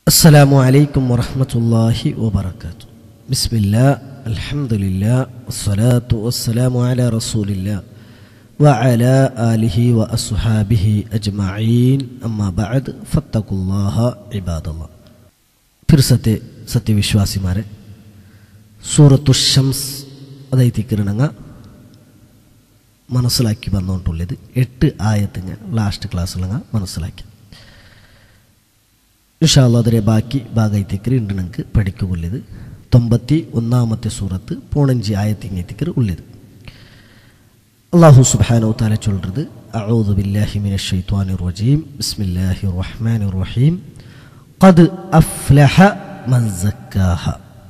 السلام عليكم ورحمة الله وبركاته بسم الله الحمد لله والصلاة والسلام على رسول الله وعلى آله وأصحابه أجمعين أما بعد فاتقوا الله عباد الله ഫിർസത്തെ സത്യവിശ്വാസിമാരെ സൂറത്തു ഷംസ് അതൈത്തിക്കിരണങ്ങ മനസ്സിലാക്കി വന്നുകൊണ്ടുള്ളത് എട്ട് ആയത്തിങ്ങ ലാസ്റ്റ് ക്ലാസ്സിലങ്ങ മനസ്സിലാക്കി ഇൻഷാല്ല ಅದರ ಬಾಕಿ ಭಾಗೈತಿಕ್ರಿ ಇಂಡು ನಂಗೆ ಪಡಿಕೆ ಉಳ್ಳದು ತೊಂಬತ್ತಿ ഒന്നാമത്തെ സൂറത്ത് പൂണഞ്ചി ആയത്തിങ്ങത്തിക്കർ ഉള്ളത് അള്ളാഹു സുബ്ഹാനഹു തആല ചൊല്ലുന്നത് അഊദു ബില്ലാഹി മിനശ് ശൈത്വാനിർ റജീം ബിസ്മില്ലാഹിർ റഹ്മാനിർ റഹീം ഖദ് അഫ്ലഹ മൻ സക്കാഹ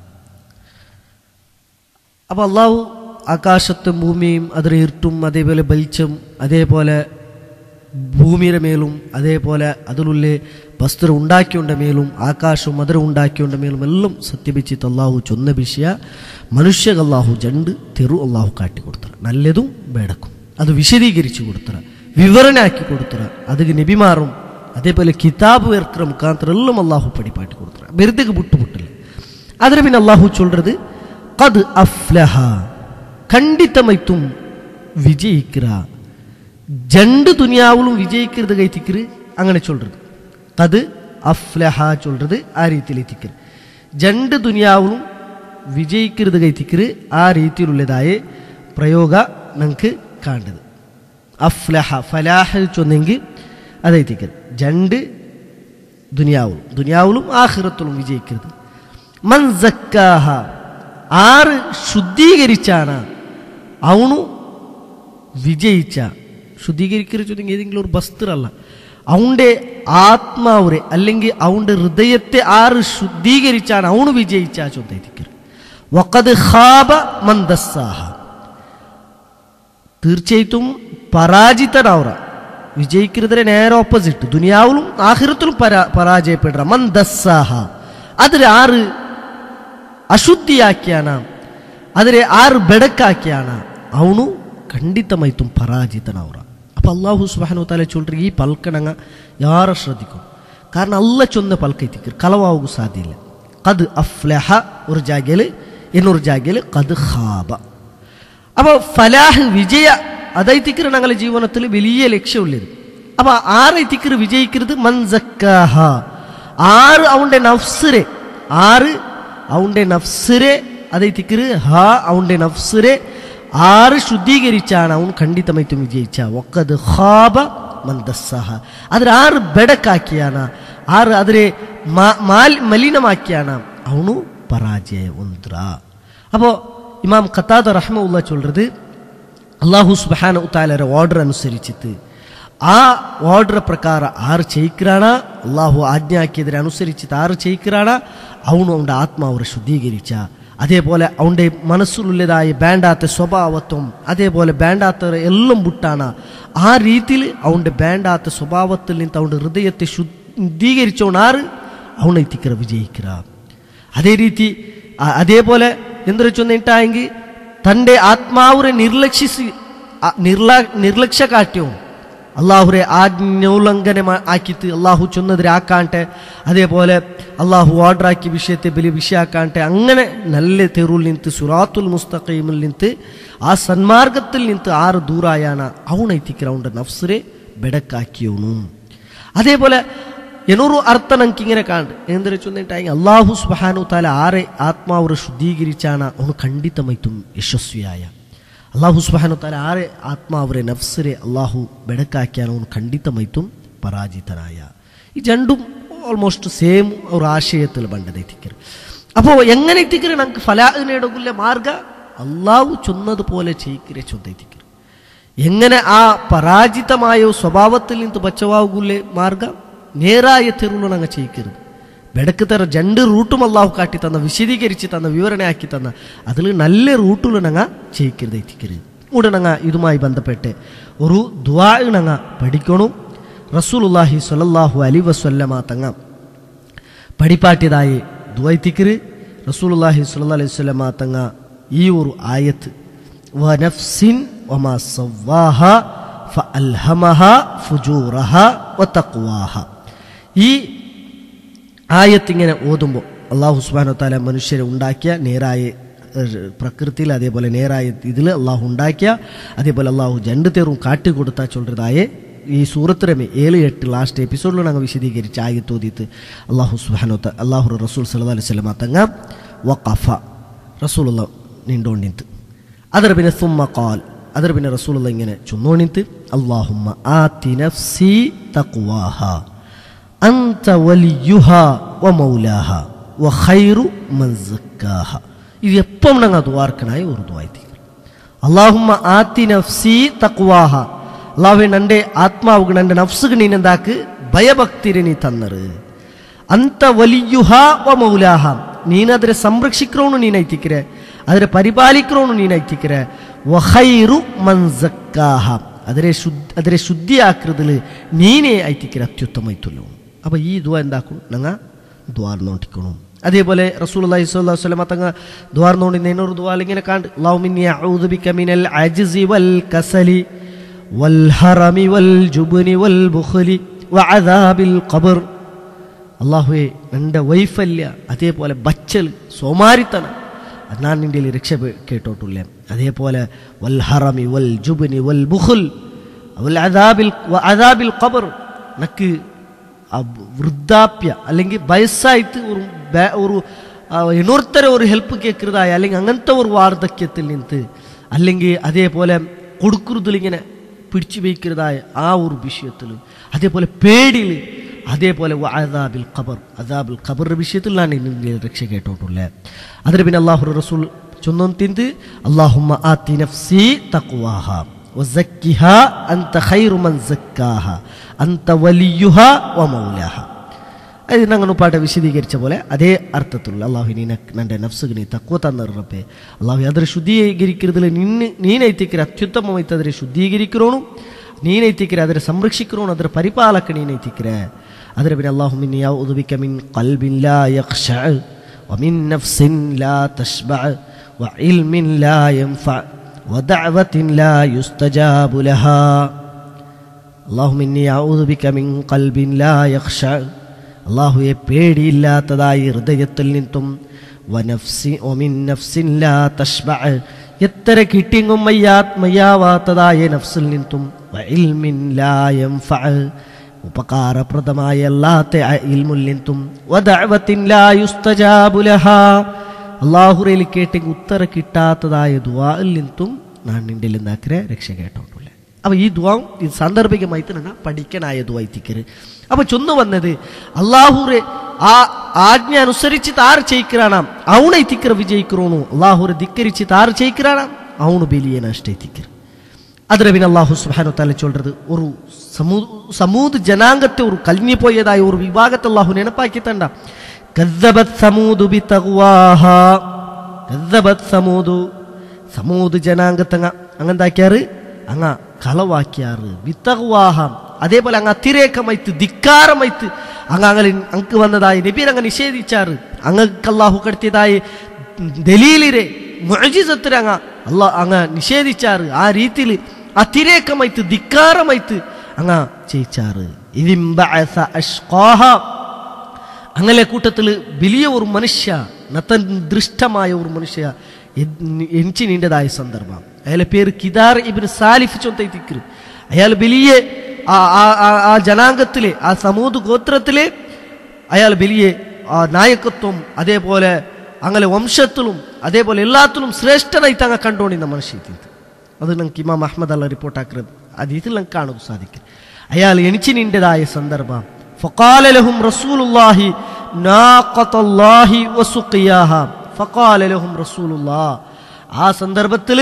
അപ്പോൾ അള്ളാഹു ആകാശത്തും ഭൂമിയും അതിലെ ഇരുട്ടും അതേപോലെ വെളിച്ചം അതേപോലെ ഭൂമിയുടെ മേലും അതേപോലെ അതിലുള്ള വസ്തു ഉണ്ടാക്കിയോണ്ട മേലും ആകാശവും അതിര ഉണ്ടാക്കിയോണ്ട മേലും എല്ലാം സത്യപിച്ചിട്ട് അള്ളാഹു ചൊന്ന വിഷയ മനുഷ്യക്ക് അള്ളാഹു ജണ്ട് തെറു അള്ളാഹു കാട്ടിക്കൊടുത്തറ നല്ലതും ಬೇಡക്കും അത് വിശദീകരിച്ചു കൊടുത്തറ വിവരണാക്കി കൊടുത്തറ അതിന് നബിമാറും അതേപോലെ കിതാബ് വേർക്കിற മുഖാന്തരം എല്ലാം അള്ളാഹു പടിപ്പാട്ടി കൊടുത്തറ വെറുതെ വിട്ടുപുട്ടില്ല അതിന് പിന്നെ അള്ളാഹു ചൊല്றது കത് അഫ്ലഹ ಖಂಡಿತಮೈತುಂ ವಿಜಯಿಕ್ರ ஜண்டு துனியாவிலும் விஜயிக்கிறது கைத்திக்கிறு അങ്ങനെ சொல்றது அது அஃப்லஹ சொல்றது ആ രീതിയിൽ എത്തിക്കറ് ജണ്ട് ദുനിയാവിലും വിജയിക്കരുത് കൈത്തിക്കറ് ആ രീതിയിലുള്ളതായ പ്രയോഗ നമുക്ക് കാണുന്നത് അഫ്ലഹ ഫലാഹ ചൊന്നെങ്കിൽ അതെത്തിക്കറ് ജണ്ട് ദുനിയാവിലും ദുനിയാവിലും ആഹിറത്തിലും വിജയിക്കരുത് മൻ സക്കാഹ ആറ് ശുദ്ധീകരിച്ചാണ് അവണു വിജയിച്ച ശുദ്ധീകരിക്കരുതെങ്കിൽ ഏതെങ്കിലും ഒരു വസ്തുരല്ല അവൻ്റെ ആത്മാവുരെ അല്ലെങ്കിൽ അവൻ്റെ ഹൃദയത്തെ ആറ് ശുദ്ധീകരിച്ചാണ് അവണ് വിജയിച്ച ചൊന്തരിക്കർ വക്കത് ഹാബ മന്ദസ്സാഹ തീർച്ചയായിട്ടും പരാജിതരാവുറ വിജയിക്കുന്നതിന് നേരെ ഓപ്പോസിറ്റ് ദുനിയാവിലും ആഹിരത്തിലും പരാ പരാജയപ്പെടുക മന്ദസ്സാഹ അതിൽ ആറ് ಅಶುದ್ಧಿಯಾಕ್ಯಾನ ಆದರೆ ಆರು ಬೆಡಕಾಕ್ಯಾನ ಅವನು ಖಂಡಿತಮೈತು ಪರಾಜಿತನವರ അപ്പം അള്ളാഹു സുബാനു താല ചൊല്ലി ഈ പൽക്കണങ്ങ യാറെ ശ്രദ്ധിക്കും കാരണം അല്ല ചൊന്ന പൽക്കൈത്തിക്കർ കളവാവുക സാധ്യയില്ല കത് അഫ്ലഹ ഒരു ജാഗ്യല് എന്നൊരു ജാഗ്യല് കത് ഹാബ അപ്പോൾ ഫലാഹ് വിജയ അതൈത്തിക്കർ ഞങ്ങളുടെ ജീവനത്തിൽ വലിയ ലക്ഷ്യമുള്ളത് അപ്പോൾ ആറൈത്തിക്കർ വിജയിക്കരുത് മൻസക്കാഹ ആറ് അവൻ്റെ നഫ്സിരെ ആറ് അവൻ്റെ നഫ്സിരെ അതൈത്തിക്കര് ഹാ അവൻ്റെ നഫ്സിരെ ആറ് ശുദ്ധീകരിച്ചാണ് അവൻ ಖಂಡಿತമായിട്ടും വിജയിച്ച ഒക്കത് ഹാബ മന്ദസ്സഹ അതിൽ ആറ് ബെടക്കാക്കിയാണ് ആറ് അതിരെ മാൽ മലിനമാക്കിയാണ് അവನು പരാജയ ഒന്ത്ര അപ്പോൾ ഇമാം ഖത്താദ് റഹ്മുള്ള ചൊല്ലത് അള്ളാഹു സുബാന ഉത്താലര ഓർഡർ അനുസരിച്ചിട്ട് ആ ഓർഡർ പ്രಕಾರ ആറ് ചെയ്യിക്കറാണ് അള്ളാഹു ആജ്ഞാക്കിയതിനെ അനുസരിച്ചിട്ട് ആറ് ചെയ്യിക്കറാണ് അവನು അവൻ്റെ ആത്മാവരെ ശുദ്ധീകരിച്ച അതേപോലെ അവൻ്റെ മനസ്സിലുള്ളതായ വേണ്ടാത്ത സ്വഭാവത്വം അതേപോലെ വേണ്ടാത്ത എല്ലാം വിട്ടാണ് ആ രീതിയിൽ അവൻ്റെ വേണ്ടാത്ത സ്വഭാവത്തിൽ നിന്ന് അവൻ്റെ ഹൃദയത്തെ ശുദ്ധീകരിച്ചോണ്ട് ആറ് അവനെ എത്തിക്കറ വിജയിക്കറ അതേ രീതി അതേപോലെ എന്തൊരു ചൊന്നിട്ടായെങ്കിൽ തൻ്റെ ആത്മാവരെ നിർലക്ഷിಸಿ നിർല നിർലക്ഷ്യ കാട്യവും അള്ളാഹുരെ ആജ്ഞോല്ലംഘന ആക്കിത്ത് അള്ളാഹു ചൊന്നതിരെ ആക്കാണ്ടെ അതേപോലെ അള്ളാഹു ഓർഡറാക്കിയ വിഷയത്തെ ബലി വിഷയാക്കാണ്ടെ അങ്ങനെ നല്ല തെരുവിൽ നിന്ത് സുറാത്തുൽ മുസ്തഖീമിൽ നിന്ത് ആ സന്മാർഗത്തിൽ നിന്ത് ആറ് ദൂരായാണ് അവണൈത്തിക്കർ അവൻ്റെ നഫ്സരെ ബെടക്കാക്കിയോണു അതേപോലെ എന്നൊരു അർത്ഥം നമുക്ക് ഇങ്ങനെ കാണുന്നുണ്ട് എന്തൊരു ചൊന്നിട്ടായി അള്ളാഹു സുബാനു താല ആരെ ആത്മാവരെ ശുദ്ധീകരിച്ചാണ് അവന് ಖಂಡಿತമായിട്ടും യശസ്വിയായ ಅಲ್ಲಾಹು ಸುಬಾನು ತಾಲ ಆರೆ ಆತ್ಮಾವರೆ ನಫ್ಸರೆ ಅಲ್ಲಾಹು ಬೆಡಕಾಕ್ಯಾನ ಅವನು ಖಂಡಿತಮೈತು ಪರಾಜಿತನಾಯ ഈ രണ്ടും ഓൾമോസ്റ്റ് സെയിം ഒരു ആശയത്തിൽ ബണ്ടതെത്തിക്കർ അപ്പോൾ എങ്ങനെ എത്തിക്കര് നമുക്ക് ഫലാഹിനെടുക്കില്ല മാർഗ അള്ളാഹു ചൊന്നതുപോലെ ചെയ്യിക്കരെ ചൊന്നെത്തിക്കർ എങ്ങനെ ആ പരാജിതമായ സ്വഭാവത്തിൽ നിന്ന് ബച്ചവാകുല്ലേ മാർഗ നേരായ തെരുവുള്ള ഞങ്ങൾ ചെയ്യിക്കരുത് ಬೆಡಕು ಥರ ಜಂಡು ರೂಟು ಅಲ್ಲಾಹು ಕಾಟಿ ತನ್ನ ವಿಶದೀಕರಿಸಿ ತನ್ನ ವಿವರಣೆ ಹಾಕಿ ತನ್ನ അതിൽ നല്ല റൂട്ടുകൾ ഞങ്ങ ചെയ്യിക്കരുത് എത്തിക്കരുത് കൂടെ ഞങ്ങ ഇതുമായി ബന്ധപ്പെട്ട് ഒരു ദ്വാ ഞങ്ങ പഠിക്കണം റസൂലുല്ലാഹി സ്വലല്ലാഹു അലി വസ്വല്ലമ തങ്ങ പഠിപ്പാട്ടിയതായി ദ്വാ എത്തിക്കര് റസൂലുല്ലാഹി സ്വല്ല അലൈഹി സ്വല്ലമ തങ്ങ ഈ ഒരു ആയത്ത് വനഫ്സിൻ വമാ സവ്വാഹ ഫഅൽഹമഹ ഫുജൂറഹ വതഖ്വാഹ ഈ ആയത്തിങ്ങനെ ഓതുമ്പോൾ അള്ളാഹു സുബാനോ താല മനുഷ്യരെ ഉണ്ടാക്കിയ നേരായ ഏഹ്, പ്രകൃതിയിൽ അതേപോലെ നേരായ ഇതിൽ അള്ളാഹു ഉണ്ടാക്കിയ അതേപോലെ അള്ളാഹു ജണ്ട് തേറും കാട്ടിക്കൊടുത്താ ചൊല്ലതായ ഈ സൂറത്തിരമേ ഏഴ് എട്ട് ലാസ്റ്റ് എപ്പിസോഡിൽ ഞങ്ങൾ വിശദീകരിച്ച് ആയത്തോതിയിട്ട് അള്ളാഹു സുബാനോ ത അള്ളാഹു റസൂൽ സല്ലല്ലാഹു അലൈഹി വസല്ലമ തങ്ങ വഖഫ റസൂലുള്ള നിണ്ടോണ്ടിത്ത് ಅದರ ಬಿನ ಸುಮ್ಮ ಕಾಲ್ ಅದರ ಬಿನ ರಸೂಲಲ್ಲ ಇಂಗನೆ ಚುನ್ನೋಣಿಂತು ಅಲ್ಲಾಹುಮ್ಮ ಆತಿ ನಫ್ಸಿ ತಕ್ವಾಹ ಅಂತ വലിയുഹ വ മൗലാഹ വ ഖൈറു മൻ സക്കാഹ ഇത് എപ്പം ഞങ്ങൾ ദ്വാർക്കനായ ഒരു ദ്വായത്തി അള്ളാഹുമ്മ ആത്തി നഫ്സി തക്വാഹ അള്ളാഹു നന്റെ ആത്മാവുകൾ നന്റെ നഫ്സുകൾ നീനെന്താക്ക് ഭയഭക്തിരെ നീ തന്നറ് ಅಂತ വലിಯುಹ ವ ಮೌಲಾಹ ನೀನದ್ರೆ ಸಂರಕ್ಷಿಕ್ರೋನು ನೀನ್ ಐತಿಕ್ರೆ ಅದರ ಪರಿಪಾಲಿಕ್ರೋನು ನೀನ್ ಐತಿಕ್ರೆ ವಹೈರು ಮನ್ಸಕ್ಕಾಹ ಅದರ ಶುದ್ಧ ಅದರ ಶುದ್ಧಿ ಆಕ್ರದಲ್ಲಿ ನೀನೇ ಐತಿಕ್ರೆ ಅತ್ಯುತ್ತಮ ಐತುಲ್ಲು അപ്പൊ ഈ ദുവ എന്താക്കും ഞങ്ങ ദ്വാർന്നോണ്ടിക്കണു അതേപോലെ റസൂലുള്ളാഹി സ്വല്ലല്ലാഹു അലൈഹി വസല്ലം തങ്ങ ദ്വാർന്നോണ്ടി എന്നൊരു ദുവ ഇങ്ങനെ കണ്ട് അല്ലാഹു മിന്നി അഊദു ബിക മിനൽ അജ്സി വൽ കസലി വൽ ഹറമി വൽ ജുബ്നി വൽ ബുഖലി വഅദാബിൽ ഖബർ അള്ളാഹുവെ എൻ്റെ വൈഫല്യ അതേപോലെ ബച്ചൽ സോമാരിത്തന അത് ഞാൻ നിൻ്റെ രക്ഷ പെ- കേട്ടോട്ടുള്ളേ അതേപോലെ വൽ ഹറമി വൽ ജുബിനി വൽ ബുഖുൽ വൽ അദാബിൽ വ അദാബിൽ ഖബർ നക്ക് ആ വൃദ്ധാപ്യ അല്ലെങ്കിൽ വയസ്സായിട്ട് ഒരു ബേ- ഒരു ആ, ಇನ್ನೊರ್ತರ ഒരു ഹെൽപ്പ് കേൾക്കുന്നതായ അല്ലെങ്കിൽ അങ്ങനത്തെ ഒരു വാർദ്ധക്യത്തിൽ നിന്ന് അല്ലെങ്കിൽ അതേപോലെ കൊടുക്കുന്നതിൽ ഇങ്ങനെ പിടിച്ചു വയ്ക്കുന്നതായ ആ ഒരു വിഷയത്തിൽ അതേപോലെ പേടിയിൽ അതേപോലെ വ അദാബിൽ ഖബർ അദാബിൽ ഖബറിന്റെ വിഷയത്തിൽ ഞാൻ നിന്റെ രക്ഷ കേട്ടോട്ടുള്ളേ അതിന് പിന്നെ അള്ളാഹു റസൂൽ ചൊന്നും തിന്ത് അള്ളാഹുമ്മ ആത്തി നഫ്സി തഖ്വാഹ വസക്കിഹ അന്ത ഖൈറു മൻ സക്കാഹ അന്ത വലിയുഹ വ മൗലാഹ അത് ഞങ്ങൾ പാട്ട് വിശദീകരിച്ച പോലെ അതേ അർത്ഥത്തിലുള്ള അള്ളാഹു നീ എൻ്റെ നഫ്സുക്ക് നീ തക്കുവ തന്നറപ്പേ അള്ളാഹു അതിനെ ശുദ്ധീകരിക്കുന്നതിൽ നിന്നെ നീനൈത്തിക്കര അത്യുത്തമമായിട്ട് അതിനെ ശുദ്ധീകരിക്കണോണും നീനൈത്തിക്കര അതിനെ സംരക്ഷിക്കണോണു അതിനെ പരിപാലಕ നീനൈത്തിക്കര അതിന് പിന്നെ അള്ളാഹു മിൻ യഊദു ബിക മിൻ ഖൽബിൻ ലാ യഖ്ശഅ വമിൻ നഫ്സിൻ ലാ തശ്ബഅ വഇൽമിൻ ലാ യൻഫഅ വദഅവത്തിൻ ലാ യുസ്തജാബു ലഹാ اللهم إني أعوذ بك من قلب لا يخشع അള്ളാഹുയെ പേടിയില്ലാത്തതായി ഹൃദയത്തിൽ നിന്നും വനഫ്സി ഒമിൻ നഫ്സിൻ ലാ തഷ്ബഅ എത്ര കിട്ടിയെങ്കും മയ്യാത് മയ്യാവാത്തതായ നഫ്സിൽ നിന്നും വഇൽമിൻ ലാ യൻഫഅ ഉപകാരപ്രദമായ അല്ലാത്ത ഇൽമുൽ നിന്നും വദഅവത്തിൻ ലാ യുസ്തജാബു ലഹാ അള്ളാഹുറയിൽ കേട്ടെങ്കിൽ ഉത്തര കിട്ടാത്തതായ ദുആയിൽ നിന്നും ഞാൻ നിന്റെ എന്താക്കരെ രക്ഷ കേട്ടോണ്ടുള്ളേ അപ്പൊ ഈ ദ്വാവും ഈ സാന്ദർഭികമായിട്ട് ഞങ്ങൾ പഠിക്കനായ ദ്വായിത്തിക്കര് അപ്പൊ ചൊന്നു വന്നത് അള്ളാഹുറെ ആ ആജ്ഞ അനുസരിച്ച് താർ ചെയ്യിക്കറാണാം അവണ എത്തിക്കറ വിജയിക്കറോണു അള്ളാഹുറെ ധിക്കരിച്ച് താർ ചെയ്യിക്കറാണാം അവണു ബലിയെ നഷ്ടത്തിക്കർ അതിന് പിന്നെ അള്ളാഹു സുബാനു തല ചൊല്ലത് ഒരു സമൂ സമൂത് ജനാംഗത്തെ ഒരു കലിഞ്ഞു പോയതായ ഒരു വിഭാഗത്തെ അള്ളാഹു നെനപ്പാക്കി തണ്ട കദ്ദബത് സമൂദു ബി തഖ്വാഹ കദ്ദബത് സമൂദു സമൂത് ജനാംഗത്തങ്ങ അങ്ങെന്താക്കിയാറ് അങ്ങ കളവാക്കിയാറ് വിത്തഹ്വാഹം അതേപോലെ അങ്ങ് അതിരേക്കമായിട്ട് ധിക്കാരമായിട്ട് അങ്ങ് അങ്ങനെ അങ്ങ് വന്നതായി നബീർ അങ്ങ് നിഷേധിച്ചാറ് അങ്ങക്ക് അള്ളാഹു കടത്തിയതായി ദലീലിരെ മുഅജിസത്തിന് അങ്ങ് അള്ളാ അങ്ങ് നിഷേധിച്ചാറ് ആ രീതിയിൽ അതിരേക്കമായിട്ട് ധിക്കാരമായിട്ട് അങ്ങ് ചെയ്യിച്ചാറ് ഇതിംബഅസ അഷ്ഖാഹ അങ്ങനെ കൂട്ടത്തിൽ വലിയ ഒരു മനുഷ്യ നത്തൻ ദൃഷ്ടമായ ഒരു മനുഷ്യ എനിക്ക് നീണ്ടതായ സന്ദർഭം അയാളെ പേര് കിദാർ ഇബിന് സാലിഫ് ചൊന്തൈത്തിക്കര് അയാൾ വലിയ ആ- ആ- ആ- ആ ജനാംഗത്തിലെ ആ സമൂത് ഗോത്രത്തിലെ അയാൾ വലിയ ആ നായകത്വം അതേപോലെ അങ്ങനെ വംശത്തിലും അതേപോലെ എല്ലാത്തിലും ശ്രേഷ്ഠനായിട്ട് അങ്ങ് കണ്ടോണ്ടിരുന്ന മനുഷ്യ അത് നമുക്ക് ഇമാം അഹമ്മദ് അല്ല റിപ്പോർട്ട് ആക്കുന്നത് അത് ഇതിൽ നമുക്ക് കാണുക സാധിക്കും അയാൾ എണിച്ചിനിൻ്റെതായ സന്ദർഭം فقال لهم رسول الله ناقة الله وسقياها فقال لهم رسول الله ആ സന്ദർഭത്തിൽ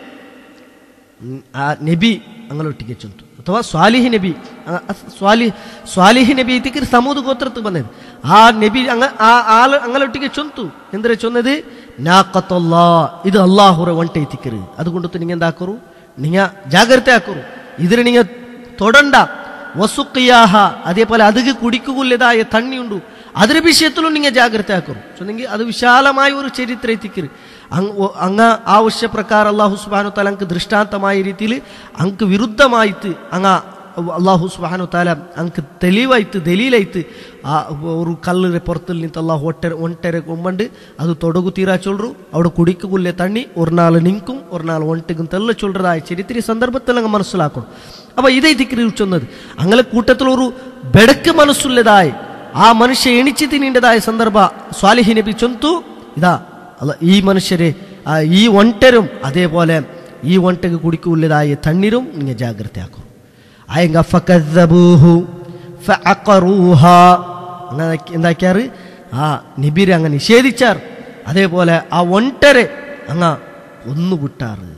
ആ നബി അങ്ങനൊಟ್ಟಿಗೆ ಚೊಂತು ಅಥವಾ ಸ್ವಾಲಿಹಿ ನಬಿ ಆ- ಆ ಸ್ವಾಲಿ ಸ್ವಾಲಿಹಿ ನಬಿ ಇತ್ತಿಕ್ಕಿ ಸಮೂದು ಗೋತ್ರಕ್ಕೆ ಬಂದದ್ದು ಆ ನಬಿ ಅಂಗ ಆ ಆಲ ಅಂಗಲೊಟ್ಟಿಗೆ ಚೊಂತು ಎಂದ್ರೆ ಚೊನ್ನದು ನಾಕತ್ತಲ್ಲಾ ಇದು ಅಲ್ಲಾಹುರ ಒಂಟೆ ಇತ್ತಿಕ್ಕರು അതുകൊണ്ട് നിങ്ങൾ എന്താക്കറു നിങ്ങൾ ജാഗ്രത ആക്കറു ഇതിന് നിങ്ങൾ തൊടണ്ട വസുക്കിയാഹ അതേപോലെ അതുക്ക് കുടിക്കുകൊല്ലതായ തണ്ണിയുണ്ടു അതിന്റെ വിഷയത്തിലും നിങ്ങൾ ജാഗ്രത ആക്കറു ചൊന്നെങ്കിൽ അത് വിശാലമായ ഒരു ചരിത്ര എത്തിക്കര് അങ് ഒ- അങ്ങ് ആവശ്യപ്രകാരം അള്ളാഹു സുബാനു തല അങ്ക് ദൃഷ്ടാന്തമായ രീതിയിൽ അങ്ക് വിരുദ്ധമായിട്ട് അങ്ങ ಅಲ್ಲಾಹು ಸುಬಾನು ತಾಲ ಅಂಕ್ ತೆಲಿವಾಯ್ತು ದಲೀಲಾಯ್ತು ಆ ஒரு கல்லு புறத்தில் நின்று அல்லாஹ் ஒட்டரை ஒன்ட்டரை கொம்பண்டு அது தொடகு தீரா சொல்றோம் அவட குடிக்குள்ளே தண்ணி ஒரு நாள் நிற்கும் ஒரு நாள் ஒன்ட்டுக்கும் தெல்ல சொல்றதா ചരിത്ര സന്ദർഭത്തിൽ അങ്ങ് മനസ്സിലാക്കണം അപ്പൊ ഇതേ തിക്കറി ചൊന്നത് അങ്ങനെ കൂട്ടത്തിൽ ഒരു ബെടക്ക് മനസ്സുള്ളതായി ആ മനുഷ്യ എണിച്ചു തിന്നേണ്ടതായ സന്ദർഭ സ്വാലിഹി നബി ചൊന്തു ഇതാ അല്ല ഈ മനുഷ്യരെ ആ ഈ ഒണ്ടരും അതേപോലെ ഈ ഒണ്ടക്ക് കുടിക്കുള്ളതായ തണ്ണീരും നിങ്ങൾ ജാഗ്രത ആക്കും അയങ്ക ഫക്കദ്ദബൂഹു ഫഅഖറൂഹ അങ്ങനെ എന്താക്കിയാറ് ആ നിബിരെ അങ്ങ് നിഷേധിച്ചാർ അതേപോലെ ആ ഒണ്ടരെ അങ്ങ ഒന്ന് വിട്ടാറ്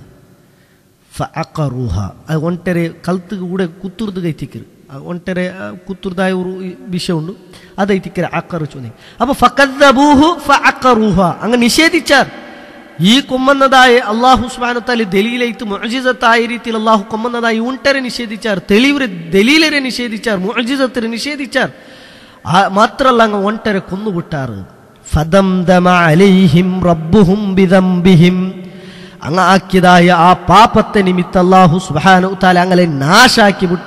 ഫഅഖറൂഹ അത് ഒണ്ടരെ കൽത്ത് കൂടെ കുത്തുർത് കൈത്തിക്കറ് ആ ഒണ്ടരെ ആ കുത്തുർതായ ഒരു വിഷയമുണ്ട് അത് ഐത്തിക്കര അക്കറ് ചൊന്നി അപ്പൊ ഫക്കദ്ദബൂഹു ഫഅഖറൂഹ അങ്ങ് നിഷേധിച്ചാർ ഈ കൊമ്മുന്നതായ അള്ളാഹു സുബാനത്താല് ദലീലൈത്ത് മുഅജിസത്തായ രീതിയിൽ അള്ളാഹു കൊമ്മുന്നതായി ഉണ്ടരെ നിഷേധിച്ചാർ തെളിവരെ ദലീലരെ നിഷേധിച്ചാർ മുഅജിസത്തിനെ നിഷേധിച്ചാർ ആ മാത്രല്ല അങ്ങ് ഒണ്ടരെ കൊന്നുവിട്ടാറ് ഫദംദമ അലൈഹിം റബ്ബുഹും ബിദംബിഹിം അങ്ങ് ആക്കിയതായ ആ പാപത്തെ നിമിത്ത അള്ളാഹു സുബാനു താല അങ്ങനെ നാശാക്കി വിട്ട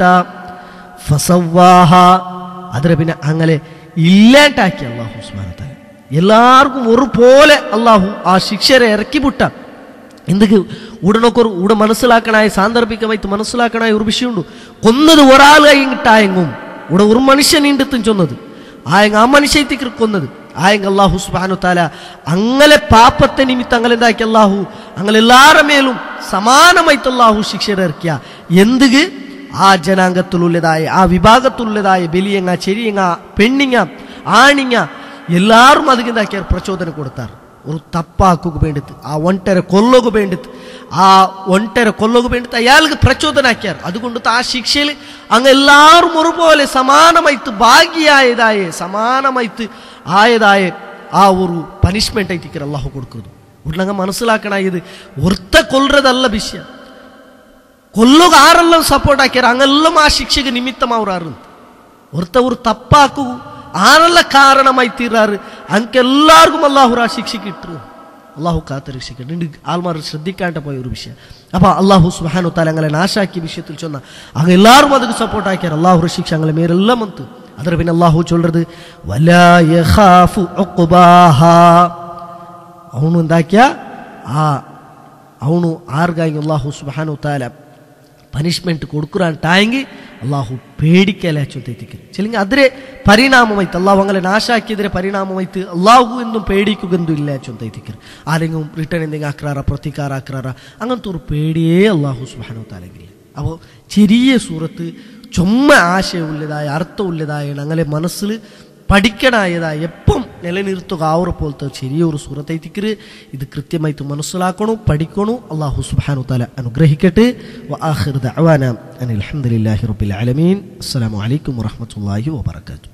ഫസവാഹ അതിനെ പിന്നെ അങ്ങനെ ഇല്ലാണ്ടാക്കി അള്ളാഹു സുബാനു താല എല്ലാവർക്കും ഒരുപോലെ അള്ളാഹു ആ ശിക്ഷരെ ഇറക്കി വിട്ട എന്തൊക്കെ ഉടനൊക്കെ ഉട മനസ്സിലാക്കണായ സാന്ദർഭികമായിട്ട് മനസ്സിലാക്കണായ ഒരു വിഷയമുണ്ട് കൊന്നത് ഒരാൾ കഴിഞ്ഞിട്ടായെങ്കും ഇവിടെ ഒരു മനുഷ്യൻ ഇണ്ടെത്തും ചൊന്നത് ആയെങ്ക ആ മനുഷ്യത്തിക്ക് കൊന്നത് ആയെങ്ക അള്ളാഹു സുബാനു താല അങ്ങനെ പാപ്പത്തെ നിമിത്തം അങ്ങനെ എന്താക്കി അള്ളാഹു അങ്ങനെ എല്ലാവരുടെ മേലും സമാനമായിട്ട് അള്ളാഹു ശിക്ഷ ഇറക്കിയ എന്തുക ആ ജനാംഗത്തിലുള്ളതായ ആ വിഭാഗത്തിലുള്ളതായ ബലിയങ്ങ ചെരിയങ്ങ പെണ്ണിങ്ങ ആണിങ്ങ എല്ലാവരും അതിಗೆ എന്താക്കിയാർ പ്രചോദനം കൊടുത്താർ ഒരു തപ്പാക്കുക വേണ്ടിത്ത് ആ ഒണ്ടര കൊല്ലുക വേണ്ടിത്ത് ആ ഒണ്ടര കൊല്ലുക വേണ്ടിത്ത് അയാൾക്ക് പ്രചോദനം ആക്കിയാർ അതുകൊണ്ട് ആ ശിക്ഷയിൽ അങ്ങ് എല്ലാവരും ഒരുപോലെ സമാനമായിട്ട് ഭാഗ്യായതായ സമാനമായിട്ട് ആയതായ ആ ഒരു പനിഷ്മെന്റ് ആയിട്ട് അള്ളാഹു കൊടുക്കുന്നത് ഉടനങ്ങ് മനസ്സിലാക്കണ ഇത് ഒരുത്ത കൊല്ലുന്നതല്ല വിഷയം കൊല്ലുക ആരെല്ലാം സപ്പോർട്ട് ആക്കിയാർ അങ്ങെല്ലാം ആ ശിക്ഷക്ക് നിമിത്തമാവാറ് ഒരുത്ത ഒരു തപ്പാക്കൂ ആരെല്ല കാരണമായി തീരാറ് അനക്കെല്ലാവർക്കും അള്ളാഹു ആ ശിക്ഷയ്ക്ക് ഇട്ടു അള്ളാഹു കാത്ത രക്ഷിക്കുന്നുണ്ട് ആൾമാർ ശ്രദ്ധിക്കാണ്ട് പോയ ഒരു വിഷയം അപ്പൊ അള്ളാഹു സുഹാനു താല അങ്ങനെ നാശാക്കിയ വിഷയത്തിൽ ചൊന്ന അങ്ങ് എല്ലാവരും അതിന് സപ്പോർട്ട് ആക്കിയാർ അള്ളാഹു ശിക്ഷ അങ്ങനെ മേരെല്ലാം വന്ന് അതിന് പിന്നെ അള്ളാഹു ചൊല്ലത് ಅವನು ಎಂದಾಕ್ಯ ಆ ಅವನು ಆರ್ಗಾಗಿ ಅಲ್ಲಾಹು ಸುಬಾನು ತಾಲ ಪನಿಷ್ಮೆಂಟ್ ಕೊಡ್ಕುರಾಂಟಾಯಂಗಿ ಅಲ್ಲಾಹು പേടിക്കല ചൊല്ലിത്തിക്കൽ ചെല്ലെങ്കിൽ അതിരെ പരിണാമമായിട്ട് അള്ളാഹു അങ്ങനെ നാശാക്കിയതിരെ പരിണാമമായിട്ട് അള്ളാഹു എന്നും പേടിക്കുകെന്തും ഇല്ല ചൊന്തൈത്തിക്കൽ ആരെങ്കിലും റിട്ടേൺ എന്തെങ്കിലും ആക്രാറ പ്രതിക്കാര ആക്രാറ അങ്ങനത്തെ ഒരു പേടിയേ അള്ളാഹു സുബാനോ താലെങ്കിൽ അപ്പോൾ ചെറിയ സൂറത്ത് ചുമ്മ ആശയമുള്ളതായ അർത്ഥമുള്ളതായ അങ്ങനെ മനസ്സിൽ പഠിക്കണായതായ എപ്പം നിലനിർത്തുക ആ ഒരു പോലത്തെ ചെറിയൊരു സൂറത്തൈത്തിക്കര് ഇത് കൃത്യമായിട്ട് മനസ്സിലാക്കണു പഠിക്കണു അള്ളാഹു സുബാനു താല അനുഗ്രഹിക്കട്ടെ അനിൽ അലഹമുല്ലാഹി റബ്ബിൽ ആലമീൻ അസ്സലാമു അലൈക്കും വറഹമത്തല്ലാഹി വാബർക്കാത്തു